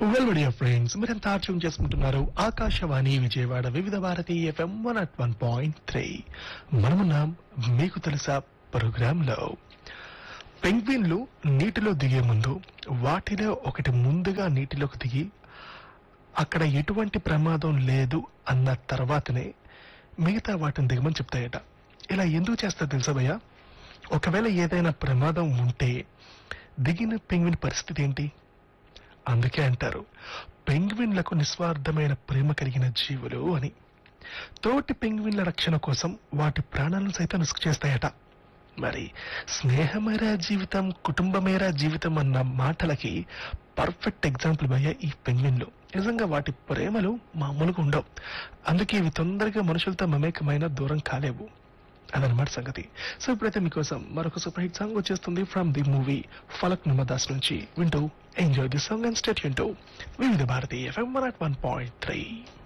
well dear friends మీరంతా tune చేసుకుంటున్నారు Akashvani Vijayawada Vividh Bharati FM one at one point three మనమున్నాం మీకు తెలుసా ప్రోగ్రామ్ లో పెంగ్విన్లు నీటిలో దిగే ముందు వాటిలో ఒకటి ముందుగా నీటిలోకి దిగి అక్కడ ఎటువంటి ప్రమాదం లేదు అన్న తర్వాతనే మిగతా వాటిని దిగమని చెప్తాయట ఇలా ఎందుకు చేస్తా తెలుసా భయ్య ఒకవేళ ఏదైనా ప్రమాదం ఉంటే దిగిన పెంగ్విన్ పరిస్థితి ఏంటి అందుకే అంటారు పెంగ్విన్లకు నిస్వార్థమైన ప్రేమ కలిగిన జీవులు అని తోటి పెంగ్విన్ల రక్షణ కోసం వాటి ప్రాణాలను సైతం రిస్క్ చేస్తాయట మరి స్నేహమేరా జీవితం కుటుంబమేరా జీవితం అన్న మాటలకి పర్ఫెక్ట్ ఎగ్జాంపుల్ భయ్య ఈ పెంగ్విన్లు నిజంగా వాటి ప్రేమలు మామూలుగా ఉండవు అందుకే ఇవి తొందరగా మనుషులతో మమేకమైన దూరం కాలేవు అదనమాట సంగతి సో ఇప్పుడైతే మీకోసం మరొక సూపర్ హిట్ సాంగ్ వచ్చేస్తుంది from the movie Falak Numadas నుంచి వింటూ enjoy the song and state వింటూ Vividh Bharati FM one point three